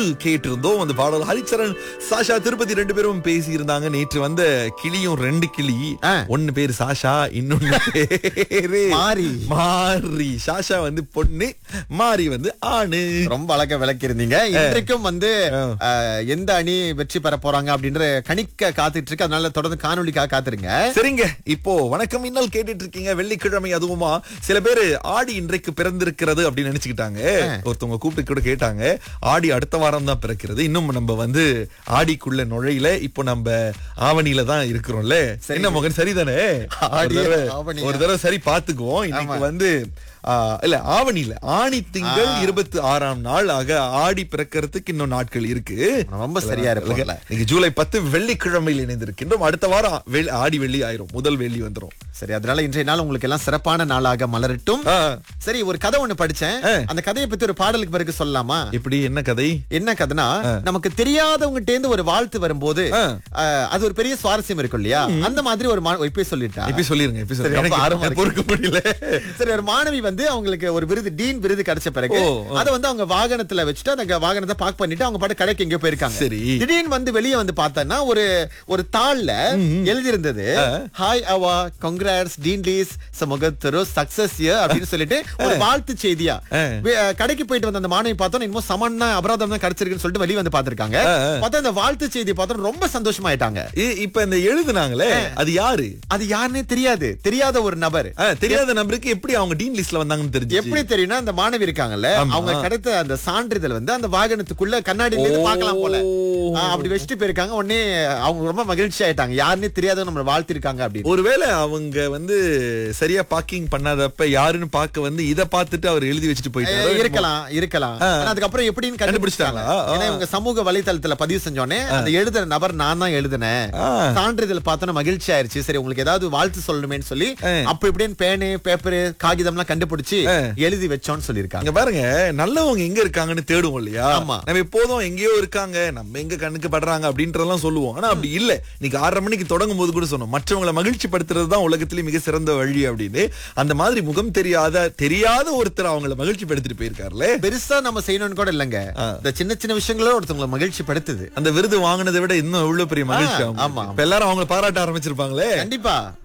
கேட்டிருந்தோம் அந்த பாடல் ஹரிச்சரன் சாஷா திருப்பதி ரெண்டு பேரும் பேசி இருந்தாங்க நேற்று வந்த கிளியும் ரெண்டு கிளி ஆ. ஒன்னு பேரு சாஷா இன்னொன்னு பேரு மாரி. மாரி சாஷா வந்து பொண்ணு மாரி வந்து ஆணு ரொம்ப அழகா விளக்கி இருந்தீங்க இன்றைக்கும் வந்து அஹ், எந்த அணி வெற்றி பெற போறாங்க அப்படின்ற கணிக்க காத்துட்டு இருக்கு அதனால தொடர்ந்து காணொலிக்காக காத்துருங்க சரிங்க இப்போ வணக்கம் இன்னல் கேட்டுட்டு இருக்கீங்க வெள்ளிக்கிழமை அதுவுமா சில பேரு ஆடி இன்றைக்கு பிறந்திருக்கிறது அப்படின்னு நினைச்சுக்கிட்டாங்க ஒருத்தவங்க கூப்பிட்டு கூட கேட்டாங்க ஆடி அடுத்த வாரம் தான் பிறக்கிறது இன்னும் நம்ம வந்து ஆடிக்குள்ள நுழையில இப்போ நம்ம ஆவணியில தான் இருக்கிறோம்ல என்ன மகன் சரிதானே ஆடி, ஒரு தடவை- ஆவணியா? ஒரு தடவை சரி பாத்துக்குவோம் இன்னைக்கு வந்து ஆ, இல்ல ஆவணியில ஆணி திங்கள் இருபத்தி ஆறாம் நாள் ஆக ஆடி பிறக்கிறதுக்கு இன்னும் நாட்கள் இருக்கு ரொம்ப சரியா இருப்போம்ல இன்னைக்கு ஜூலை பத்து வெள்ளிக்கிழமையில் இணைந்திருக்கின்றோம் அடுத்த வாரம் வெள்ளி- ஆடி வெள்ளி ஆயிரும் முதல் வெள்ளி வந்துரும் சரி அதனால இன்றைய நாள் உங்களுக்கு எல்லாம் சிறப்பான நாளாக மலரட்டும் ஆ, சரி ஒரு கதை ஒண்ணு படிச்சேன் அந்த கதையை பத்தி ஒரு பாடலுக்கு பிறகு சொல்லலாமா இப்படி என்ன கதை என்ன கதைனா நமக்கு தெரியாதவங்ககிட்ட இருந்து ஒரு வாழ்த்து வரும்போது ஆ. அஹ், அது ஒரு பெரிய சுவாரஸ்யம் இருக்கும் இல்லையா அந்த மாதிரி ஒரு மா- இப்ப சொல்லிட்டா இப்ப சொல்லிருங்க இப்ப சரி, சொல்லுங்க ரொம்ப ஆர்வமா எனக்கு பொறுக்க முடியல சரி ஒரு மாணவி வந்து அவங்களுக்கு ஒரு விருது டீன் விருது கிடைச்ச பிறகு ஓ, அத வந்து அவங்க வாகனத்துல வச்சுட்டு அந்த வாகனத்தை பார்க் பண்ணிட்டு அவங்க பாட்டு கடைக்கு எங்கேயோ போயிருக்காங்க சரி. திடீர்னு வந்து வெளியே வந்து பார்த்தா ஒரு ஒரு தாள்ல எழுதி இருந்தது ஹாய் அவா கங்க்ராட்ஸ் டீன் லீஸ் சமுகத்தரு சக்சஸ் அப்படின்னு சொல்லிட்டு ஒரு வாழ்த்து செய்தியா வே- அஹ், கடைக்கு போயிட்டு வந்த அந்த மாணவி பார்த்தோம் இன்னும் சமன்னா அபராதம் தான் கிடைச்சிருக்குன்னு சொல்லிட்டு வெளியே வந்து பார்த்திருக்காங்க பார்த்தா அந்த வாழ்த்து செய்தி பார்த்தோம் ரொம்ப சந்தோஷமாயிட்டாங்க இ- இப்ப இந்த எழுதுனாங்களே அது யாரு அது யாருன்னே தெரியாது தெரியாத ஒரு நபர் ஆ, தெரியாத நம்பருக்கு எப்படி அவங்க டீன் லிஸ்ட்ல வந்தாங்கன்னு தெரிஞ்சு எப்படி தெரியும்னா அந்த மாணவி இருக்காங்கல்ல ஆமா. அவங்க கிடைத்த அந்த சான்றிதழ் வந்து அந்த வாகனத்துக்குள்ள கண்ணாடியில இருந்து ஓ. பார்க்கலாம் போல ஆ, அப்படி வச்சுட்டு போயிருக்காங்க உடனே அவங்க ரொம்ப மகிழ்ச்சி ஆயிட்டாங்க யாருன்னே தெரியாத நம்ம வாழ்த்திருக்காங்க அப்படின்னு ஒருவேளை அவங்க வந்து சரியா பார்க்கிங் பண்ணாதப்ப யாருன்னு பார்க்க வந்து இத பார்த்துட்டு அவர் எழுதி வச்சுட்டு ஏ, போயிட்டாரு இருக்கலாம் இருக்கலாம் ஆனா அதுக்கப்புறம் எப்படின்னு கண்டுபிடிச்சிட்டாங்க கண்டுபிடிச்சிட்டாங்களா? ஏன்னா இவங்க சமூக வலைத்தளத்துல பதிவு செஞ்சோடனே அந்த எழுதுற நபர் நான் தான் எழுதுனேன் ஆ. சான்றிதழ் பார்த்தோன்னா மகிழ்ச்சி ஆயிருச்சு சரி உங்களுக்கு ஏதாவது வாழ்த்து சொல்லணுமேன்னு சொல்லி அப்ப இப்படின்னு பேனு பேப்பர் காகிதம்லாம் கண்டுபிடிச்சு எழுதி வச்சோம்னு சொல்லியிருக்காங்க இங்க பாருங்க நல்லவங்க எங்க இருக்காங்கன்னு தேடுவோம் இல்லையா ஆமா. நம்ம எப்போதும் எங்கேயோ இருக்காங்க நம்ம எங்க கண்ணுக்கு படுறாங்க அப்படின்றதெல்லாம் சொல்லுவோம் ஆனா அப்படி இல்ல இன்னைக்கு ஆறரை மணிக்கு தொடங்கும் போது கூட சொன்னோம் மற்றவங்களை மகிழ்ச்சி படுத்துறது தான் உலகத்திலே மிக சிறந்த வழி அப்படின்னு அந்த மாதிரி முகம் தெரியாத தெரியாத ஒருத்தர் அவங்கள மகிழ்ச்சி படுத்திட்டு போயிருக்காருல்ல பெருசா நம்ம செய்யணும்னு கூட இல்லங்க இந்த சின்ன சின்ன விஷயங்களோ ஒருத்தவங்களை மகிழ்ச்சி படுத்துது அந்த விருது வாங்கினதை விட இன்னும் எவ்வளவு பெரிய மகிழ்ச்சி ஆ, அவங்களுக்கு. ஆமா. இப்ப எல்லாரும் அவங்கள பாராட்ட ஆரம்பிச்சிருப்பாங்களே கண்டிப்பா